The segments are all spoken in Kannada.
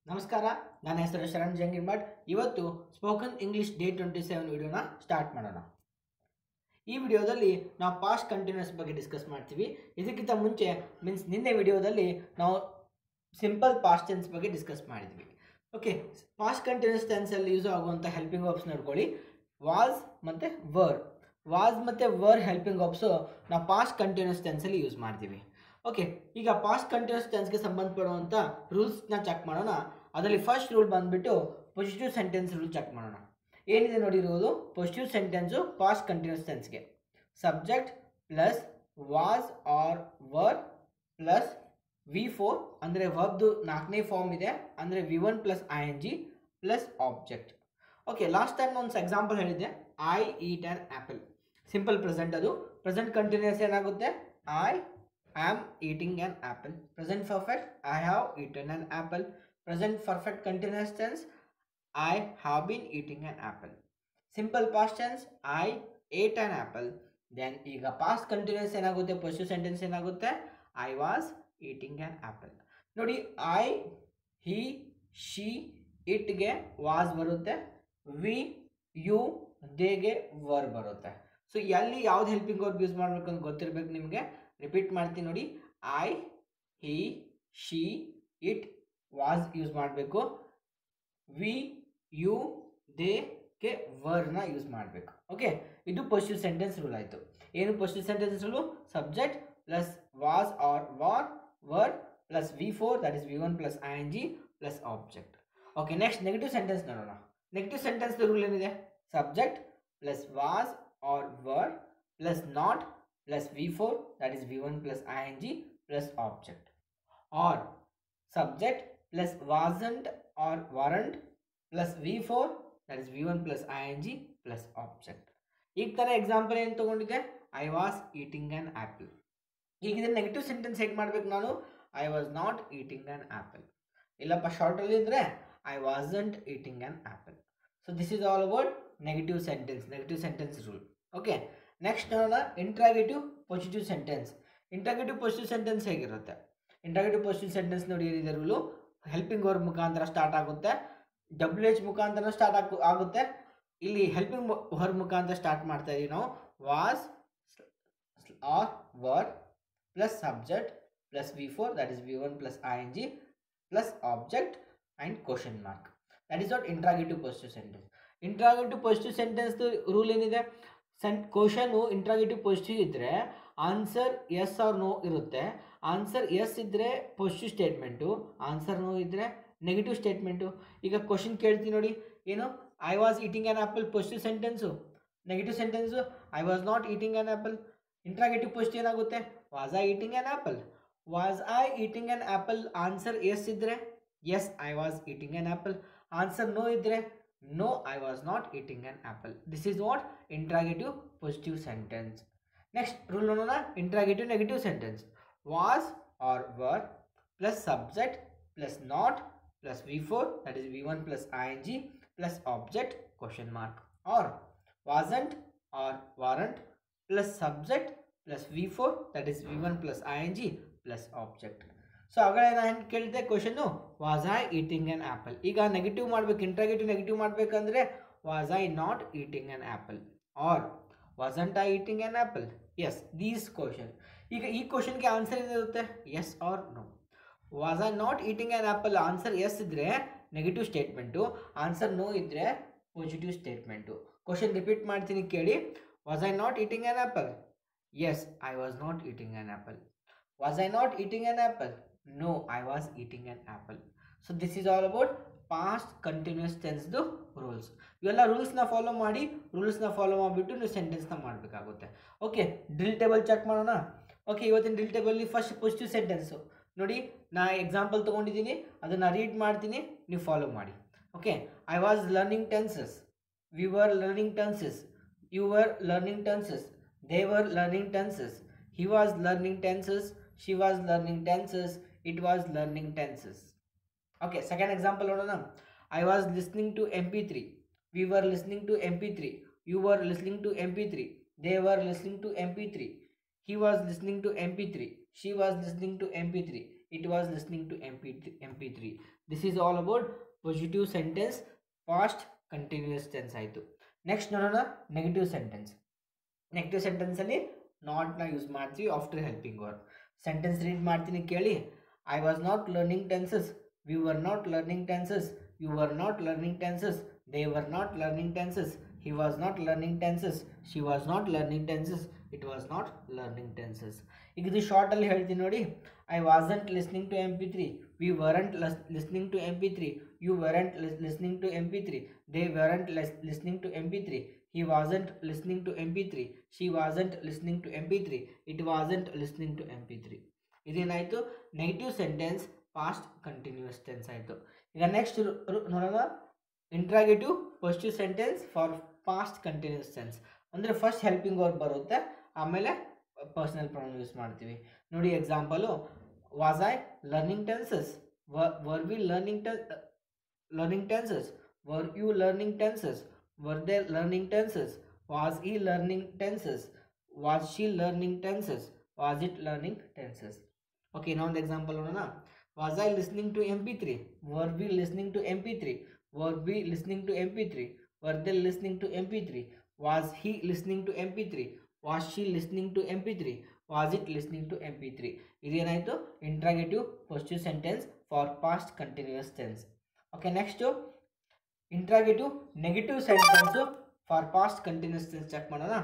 ನಮಸ್ಕಾರ ನನ್ನ ಹೆಸರು ಶರಣ್ ಜಂಗೀರ್ ಭಟ್ ಇವತ್ತು spoken English day twenty seven ವಿಡಿಯೋನ ಸ್ಟಾರ್ಟ್ ಮಾಡೋಣ ಈ ವಿಡಿಯೋದಲ್ಲಿ ನಾವು ಪಾಸ್ಟ್ ಕಂಟಿನ್ಯೂಸ್ ಬಗ್ಗೆ ಡಿಸ್ಕಸ್ ಮಾಡ್ತೀವಿ ಇದಕ್ಕಿಂತ ಮುಂಚೆ ಮೀನ್ಸ್ ನಿನ್ನೆ ವಿಡಿಯೋದಲ್ಲಿ ನಾವು ಸಿಂಪಲ್ ಪಾಸ್ಟ್ ಟೆನ್ಸ್ ಬಗ್ಗೆ ಡಿಸ್ಕಸ್ ಮಾಡಿದ್ವಿ ಓಕೆ ಪಾಸ್ಟ್ ಕಂಟಿನ್ಯೂಸ್ ಟೆನ್ಸಲ್ಲಿ ಯೂಸ್ ಆಗುವಂಥ ಹೆಲ್ಪಿಂಗ್ ವರ್ಬ್ಸ್ ನೋಡ್ಕೊಳ್ಳಿ ವಾಸ್ ಮತ್ತು ವರ್ ವಾಸ್ ಮತ್ತು ವರ್ ಹೆಲ್ಪಿಂಗ್ ವರ್ಬ್ಸು ನಾವು ಪಾಸ್ಟ್ ಕಂಟಿನ್ಯೂಸ್ ಟೆನ್ಸಲ್ಲಿ ಯೂಸ್ ಮಾಡ್ತೀವಿ ಓಕೆ ಈಗ ಪಾಸ್ಟ್ ಕಂಟಿನ್ಯೂಸ್ ಟೆನ್ಸ್ಗೆ ಸಂಬಂಧಪಡುವಂಥ ರೂಲ್ಸ್ನ ಚೆಕ್ ಮಾಡೋಣ ಅದರಲ್ಲಿ ಫಸ್ಟ್ ರೂಲ್ ಬಂದುಬಿಟ್ಟು ಪೊಸಿಟಿವ್ ಸೆಂಟೆನ್ಸ್ ರೂಲ್ ಚೆಕ್ ಮಾಡೋಣ ಏನಿದೆ ನೋಡಿ rule positive sentence past continuous ಟೆನ್ಸ್ಗೆ subject plus was or were plus V four ಅಂದರೆ ವರ್ಬ್ದು ನಾಲ್ಕನೇ ಫಾರ್ಮ್ ಇದೆ ಅಂದರೆ V one plus I N G plus object okay last time ಒಂದು ಎಕ್ಸಾಂಪಲ್ ಹೇಳಿದ್ದೆ I eat an apple simple present ಅದು ಪ್ರೆಸೆಂಟ್ ಕಂಟಿನ್ಯೂಸ್ ಏನಾಗುತ್ತೆ I am eating an apple present perfect I have eaten an apple present perfect continuous tense I have been eating an apple simple past tense I ate an apple then ಈಗ ಪಾಸ್ಟ್ ಕಂಟಿನ್ಯೂಸ್ ಏನಾಗುತ್ತೆ ಪೊಸಿಟಿವ್ ಸೆಂಟೆನ್ಸ್ ಏನಾಗುತ್ತೆ I was eating an apple ನೋಡಿ ಐ ಹಿ ಶಿ ಇಟ್ಗೆ ವಾಸ್ ಬರುತ್ತೆ ವಿ ಯು ದೇಗೆ ವರ್ ಬರುತ್ತೆ ಸೊ ಎಲ್ಲಿ ಯಾವ್ದು ಹೆಲ್ಪಿಂಗ್ ವರ್ಬ್ ಯೂಸ್ ಮಾಡಬೇಕು ಅಂತ ಗೊತ್ತಿರಬೇಕು ನಿಮಗೆ ರಿಪೀಟ್ ಮಾಡ್ತೀನಿ ನೋಡಿ I he she it was use ಮಾಡಬೇಕು ವಿ ಯು ದೇಗೆ ವರ್ನ ಯೂಸ್ ಮಾಡಬೇಕು ಓಕೆ ಇದು ಪೊಸಿಟಿವ್ ಸೆಂಟೆನ್ಸ್ ರೂಲ್ ಆಯಿತು ಏನು positive sentence rule subject plus was or were were plus V four that is V one plus I N G plus object okay next negative sentence ನೋಡೋಣ ನೆಗೆಟಿವ್ ಸೆಂಟೆನ್ಸ್ ರೂಲ್ ಏನಿದೆ subject plus was or were plus not plus V four that is V one plus I N G plus object or subject plus wasn't or weren't plus V four that is V one plus I N G plus object ಈಗ ಥರ ಎಕ್ಸಾಂಪಲ್ ಏನು ತೊಗೊಂಡಿದ್ದೆ I was eating an apple ಈಗ ಇದನ್ನು ನೆಗೆಟಿವ್ ಸೆಂಟೆನ್ಸ್ ಹೇಗೆ ಮಾಡಬೇಕು ನಾನು I was not eating an apple ಇಲ್ಲಪ್ಪ ಶಾರ್ಟಲ್ಲಿ ಇದ್ದರೆ I wasn't eating an apple so this is all about negative sentence negative sentence rule okay next ನೋಡೋಣ interrogative positive sentence interrogative positive sentence ಹೇಗಿರುತ್ತೆ ಇಂಟ್ರಾಗೇಟಿವ್ ಪಾಸಿಟಿವ್ ಸೆಂಟೆನ್ಸ್ ನೋಡಿ ಏನಿದೆ ರೂಲು ಹೆಲ್ಪಿಂಗ್ ವರ್ಬ್ ಮುಖಾಂತರ ಸ್ಟಾರ್ಟ್ ಆಗುತ್ತೆ ಡಬ್ಲ್ಯೂ ಎಚ್ ಮುಖಾಂತರ ಸ್ಟಾರ್ಟ್ ಆಗು ಆಗುತ್ತೆ ಇಲ್ಲಿ ಹೆಲ್ಪಿಂಗ್ ವರ್ಬ್ ಮುಖಾಂತರ ಸ್ಟಾರ್ಟ್ ಮಾಡ್ತಾ ಇದೀವಿ ನಾವು was or were plus subject plus V four that is V one plus I N G plus object and question mark that is not interrogative positive sentence interrogative positive ಸೆಂಟೆನ್ಸ್ದು ರೂಲ್ ಏನಿದೆ ಸೆಂಟ್ ಕ್ವಶನು ಇಂಟ್ರಾಗೇಟಿವ್ ಪಾಸಿಟಿವ್ ಇದ್ದರೆ ಆನ್ಸರ್ ಎಸ್ ಆರ್ ನೋ ಇರುತ್ತೆ ಆನ್ಸರ್ ಎಸ್ ಇದ್ದರೆ ಪಾಸಿಟಿವ್ ಸ್ಟೇಟ್ಮೆಂಟು ಆನ್ಸರ್ ನೋ ಇದ್ದರೆ ನೆಗೆಟಿವ್ ಸ್ಟೇಟ್ಮೆಂಟು ಈಗ ಕ್ವಶನ್ ಕೇಳ್ತೀನಿ ನೋಡಿ ಏನು I was eating an apple positive sentence negative sentence I was not eating an apple interrogative positive ಏನಾಗುತ್ತೆ was I eating an apple was I eating an apple answer yes ಇದ್ದರೆ yes I was eating an apple answer no ಇದ್ದರೆ no I was not eating an apple this is what interrogative positive sentence next rule ನೋಡೋಣ interrogative negative sentence was or were plus subject plus not plus V four that is V one plus I N G plus object question mark or wasn't or weren't plus subject plus V four that is V one plus I N G plus object so ಆಗಲೇ ನಾನು ಕೇಳಿದೆ question was I eating an apple ಈಗ ನೆಗೆಟಿವ್ ಮಾಡ್ಬೇಕು ಇಂಟ್ರಾಗೇಟಿವ್ ನೆಗೆಟಿವ್ ಮಾಡಬೇಕಂದ್ರೆ was I not eating an apple or wasn't I eating an apple yes these question ಈಗ ಈ ಕ್ವಶನ್ಗೆ ಆನ್ಸರ್ ಏನಿರುತ್ತೆ yes or no was I not eating an apple answer yes ಇದ್ದರೆ ನೆಗೆಟಿವ್ ಸ್ಟೇಟ್ಮೆಂಟು ಆನ್ಸರ್ ನೋ ಇದ್ದರೆ ಪಾಸಿಟಿವ್ ಸ್ಟೇಟ್ಮೆಂಟು ಕ್ವಶನ್ ರಿಪೀಟ್ ಮಾಡ್ತೀನಿ ಕೇಳಿ was I not eating an apple yes I was not eating an apple was I not eating an apple no I was eating an apple so this is all about past continuous ಟೆನ್ಸ್ದು ರೂಲ್ಸ್ ಇವೆಲ್ಲ ರೂಲ್ಸ್ನ ಫಾಲೋ ಮಾಡಿ ರೂಲ್ಸ್ನ ಫಾಲೋ ಮಾಡಿಬಿಟ್ಟು ನೀವು ಸೆಂಟೆನ್ಸ್ನ ಮಾಡಬೇಕಾಗುತ್ತೆ ಓಕೆ ಡ್ರಿಲ್ ಟೇಬಲ್ ಚೆಕ್ ಮಾಡೋಣ ಓಕೆ ಇವತ್ತಿನ ಡ್ರಿಲ್ ಟೇಬಲ್ಲಿ ಫಸ್ಟ್ ಪಾಸಿಟಿವ್ ಸೆಂಟೆನ್ಸು ನೋಡಿ ನಾ ಎಕ್ಸಾಂಪಲ್ ತೊಗೊಂಡಿದ್ದೀನಿ ಅದನ್ನು ರೀಡ್ ಮಾಡ್ತೀನಿ ನೀವು ಫಾಲೋ ಮಾಡಿ okay I was learning tenses we were learning tenses you were learning tenses they were learning tenses he was learning tenses she was learning tenses it was learning tenses okay second example ನೋಡೋಣ I was listening to M P three we were listening to M P three you were listening to M P three they were listening to M P three he was listening to mp3 she was listening to mp3 it was listening to MP3, MP3. This is all about positive sentence, past continuous tense ಆಯಿತು ನೆಕ್ಸ್ಟ್ ನೋಡೋಣ ನೆಗೆಟಿವ್ ಸೆಂಟೆನ್ಸ್ ನೆಗೆಟಿವ್ ಸೆಂಟೆನ್ಸಲ್ಲಿ ನಾಟ್ನ ಯೂಸ್ ಮಾಡ್ತೀವಿ after helping verb sentence read ಮಾಡ್ತೀನಿ ಕೇಳಿ I was not learning tenses we were not learning tenses you were not learning tenses they were not learning tenses he was not learning tenses she was not learning tenses it was not learning tenses ಈಗ ಇದು ಶಾರ್ಟಲ್ಲಿ ಹೇಳ್ತೀನಿ ನೋಡಿ I wasn't listening to M P three we weren't listening to M P three you weren't listening to M P three they weren't listening to M P three he wasn't listening to mp3 she wasn't listening to mp3 it wasn't listening to mp3 ಇದೇನಾಯಿತು negative sentence past continuous tense ಆಯಿತು ಈಗ ನೆಕ್ಸ್ಟ್ ನೋಡೋಣ interrogative positive sentence for past continuous tense ಅಂದರೆ ಫಸ್ಟ್ ಹೆಲ್ಪಿಂಗ್ ವರ್ಕ್ ಬರುತ್ತೆ ಆಮೇಲೆ ಪರ್ಸನಲ್ ಪ್ರೊನೌನ್ ಯೂಸ್ ಮಾಡ್ತೀವಿ ನೋಡಿ example was I learning tenses were we learning ten learning tenses were you learning tenses were they learning tenses was he learning tenses was she learning tenses was it learning tenses okay now the example ನೋಡೋಣ was i listening to mp3 were we listening to mp3 were we listening to mp3 were they listening to mp3 was he listening to mp3 was she listening to mp3 was it listening to mp3 ಇದೇನಾಯಿತು interrogative positive sentence for past continuous tense okay next interrogative negative sentence for past continuous tense check ಮಾಡೋಣ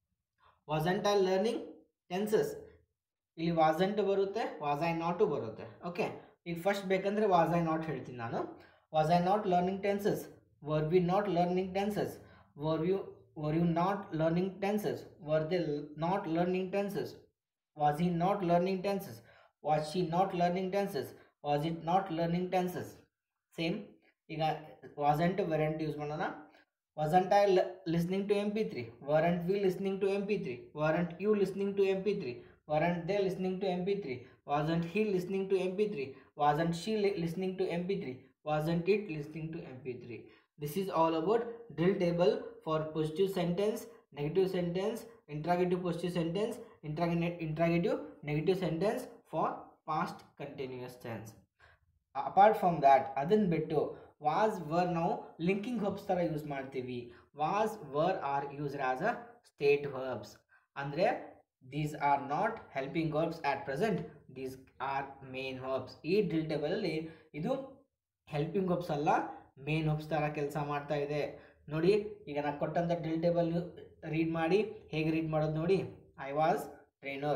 ವಾಸಂಟ್ ಐ ಲರ್ನಿಂಗ್ ಟೆನ್ಸಸ್ ಇಲ್ಲಿ ವಾಸಂಟ್ ಬರುತ್ತೆ ವಾಸ್ ಐ ನಾಟು ಬರುತ್ತೆ ಓಕೆ ಈಗ ಫಸ್ಟ್ ಬೇಕಂದರೆ ವಾಸ್ ಐ ನಾಟ್ ಹೇಳ್ತೀನಿ ನಾನು was I not learning tenses were we not learning tenses were you were you not learning tenses were they not learning tenses was he not learning tenses was she not learning tenses was it not learning tenses same ಈಗ ವಾಸಂಟ್ ವೆರೆಂಟ್ ಯೂಸ್ ಮಾಡೋಣ wasn't I listening to M P three weren't we listening to M P three weren't you listening to M P three weren't they listening to M P three wasn't he listening to M P three wasn't she listening to M P three wasn't it listening to M P three this is all about drill table for positive sentence negative sentence interrogative positive sentence interrogative interrogative negative sentence for past continuous tense apart from that ಅದನ್ನು ಬಿಟ್ಟು ವಾಸ್ ವರ್ ನಾವು ಲಿಂಕಿಂಗ್ ಹಬ್ಸ್ ಥರ ಯೂಸ್ ಮಾಡ್ತೀವಿ was were are used as a state verbs ಅಂದರೆ these are not helping verbs at present these are main verbs ಈ ಡ್ರಿಲ್ ಟೇಬಲಲ್ಲಿ ಇದು ಹೆಲ್ಪಿಂಗ್ ಹಬ್ಸ್ ಅಲ್ಲ ಮೇನ್ ಹಬ್ಸ್ ಥರ ಕೆಲಸ ಮಾಡ್ತಾ ಇದೆ ನೋಡಿ ಈಗ ನಾನು ಕೊಟ್ಟಂಥ ಡ್ರಿಲ್ ಟೇಬಲ್ ರೀಡ್ ಮಾಡಿ ಹೇಗೆ ರೀಡ್ ಮಾಡೋದು ನೋಡಿ I was trainer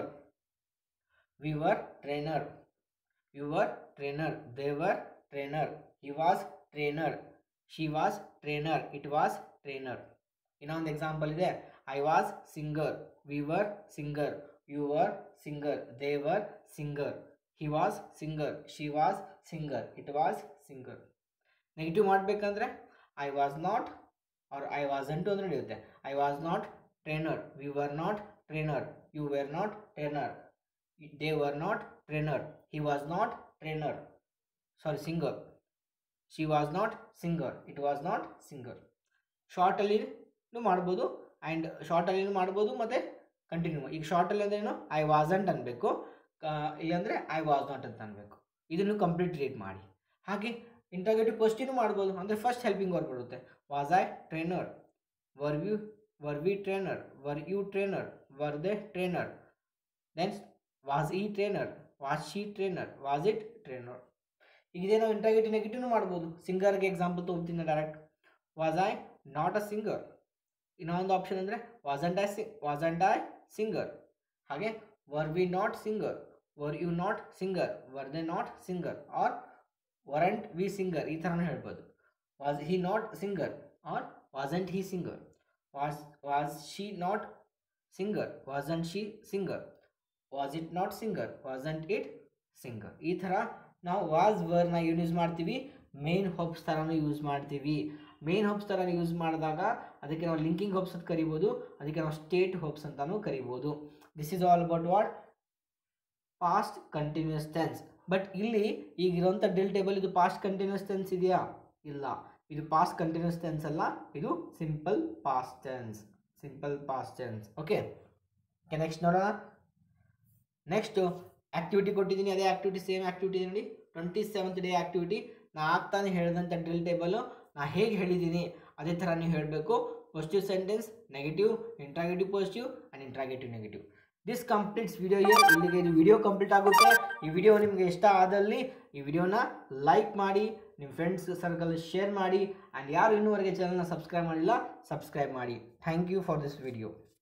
we were trainer you were trainer they were trainer he was trainer she was trainer it was trainer ಇನ್ನೊಂದು ಎಕ್ಸಾಂಪಲ್ ಇದೆ I was singer we were singer you were singer they were singer he was singer she was singer it was singer negative ಮಾಡಬೇಕಂದ್ರೆ I was not or I wasn't ಅಂದ್ರೆ ನಡೆಯುತ್ತೆ I was not trainer we were not trainer you were not trainer they were not trainer he was not trainer sorry singer she was not singer it was not singer ಶಾರ್ಟಲ್ಲಿನೂ ಮಾಡ್ಬೋದು ಆ್ಯಂಡ್ ಶಾರ್ಟಲ್ಲಿನೂ ಮಾಡ್ಬೋದು ಮತ್ತು ಕಂಟಿನ್ಯೂ ಈಗ ಶಾರ್ಟಲ್ಲಿ ಅಂದ್ರೆ ಏನು ಐ ವಾಸಂಟ್ ಅನ್ಬೇಕು ಇಲ್ಲಾಂದರೆ ಐ ವಾಸ್ ನಾಟ್ ಅಂತ ಅನ್ಬೇಕು ಇದನ್ನು ಕಂಪ್ಲೀಟ್ ರೀಡ್ ಮಾಡಿ ಹಾಗೆ ಇಂಟರ್ಗೇಟಿವ್ ಕ್ವಶ್ಚಿನೂ ಮಾಡ್ಬೋದು ಅಂದರೆ ಫಸ್ಟ್ ಹೆಲ್ಪಿಂಗ್ ವರ್ಕ್ ಬರುತ್ತೆ was I trainer were you were we trainer were you trainer were they trainer then was he trainer was she trainer was it trainer ಈಗ ಇದೇ ನಾವು ಇಂಟರ್ಗೇಟಿವ್ ನೆಗೆಟಿವ್ನು ಮಾಡ್ಬೋದು ಸಿಂಗರ್ಗೆ ಎಕ್ಸಾಂಪಲ್ ತೊಗೊತೀನಿ direct was I not a singer ಇನ್ನೊಂದು ಆಪ್ಷನ್ ಅಂದರೆ ವಾಸಂಟ್ ಐ ಸಿ ವಾಸಂಟ್ ಐ ಸಿಂಗರ್ ಹಾಗೆ were we not singer were you not singer were they not singer R ವರಂಟ್ we singer ಈ ಥರನೂ ಹೇಳ್ಬೋದು was he not singer or wasn't he singer was was she not singer wasn't she singer was it not singer wasn't it singer ಈ ಥರ ನಾವು ವಾಸ್ ವರ್ನ ಯೂಸ್ ಮಾಡ್ತೀವಿ ಮೇನ್ ಹೋಪ್ಸ್ ಥರನೂ ಯೂಸ್ ಮಾಡ್ತೀವಿ ಮೇನ್ ಹೋಪ್ಸ್ ಥರ ಯೂಸ್ ಮಾಡಿದಾಗ ಅದಕ್ಕೆ ನಾವು ಲಿಂಕಿಂಗ್ ಹೋಪ್ಸ್ ಅಂತ ಕರಿಬೋದು ಅದಕ್ಕೆ ನಾವು ಸ್ಟೇಟ್ ಹೋಪ್ಸ್ ಅಂತಲೂ ಕರಿಬೋದು this is all about what past continuous tense but ಇಲ್ಲಿ ಈಗಿರೋಂಥ ಡಿಲ್ ಟೇಬಲ್ ಇದು ಪಾಸ್ಟ್ ಕಂಟಿನ್ಯೂಸ್ ಟೆನ್ಸ್ ಇದೆಯಾ ಇಲ್ಲ ಇದು ಪಾಸ್ಟ್ ಕಂಟಿನ್ಯೂಸ್ ಟೆನ್ಸ್ ಅಲ್ಲ ಇದು simple past tense simple past tense okay next ನೋಡೋಣ ನೆಕ್ಸ್ಟು ಆ್ಯಕ್ಟಿವಿಟಿ ಕೊಟ್ಟಿದ್ದೀನಿ ಅದೇ ಆ್ಯಕ್ಟಿವಿಟಿ ಸೇಮ್ ಆ್ಯಕ್ಟಿವಿಟಿ ನೋಡಿ ಟ್ವೆಂಟಿ ಸೆವೆಂತ್ ಡೇ ಆ್ಯಕ್ಟಿವಿಟಿ ನಾ ಆಗ್ತಾನೆ ಹೇಳಿದಂಥ ಡ್ರಿಲ್ ಟೇಬಲು ನಾ ಹೇಗೆ ಹೇಳಿದ್ದೀನಿ ಅದೇ ಥರ ನೀವು ಹೇಳಬೇಕು positive sentence negative interrogative positive and interrogative negative this completes video here ಇಲ್ಲಿಗೆ ಇದು ವಿಡಿಯೋ ಕಂಪ್ಲೀಟ್ ಆಗುತ್ತೆ ಈ ವಿಡಿಯೋ ನಿಮಗೆ ಇಷ್ಟ ಆದಲ್ಲಿ ಈ ವಿಡಿಯೋನ ಲೈಕ್ ಮಾಡಿ ನಿಮ್ಮ ಫ್ರೆಂಡ್ಸ್ ಸರ್ಕಲ್ ಶೇರ್ ಮಾಡಿ ಆ್ಯಂಡ್ ಯಾರು ಇನ್ನೂವರೆಗೆ ಚಾನಲ್ನ ಸಬ್ಸ್ಕ್ರೈಬ್ ಮಾಡಿಲ್ಲ ಸಬ್ಸ್ಕ್ರೈಬ್ ಮಾಡಿ thank you for this video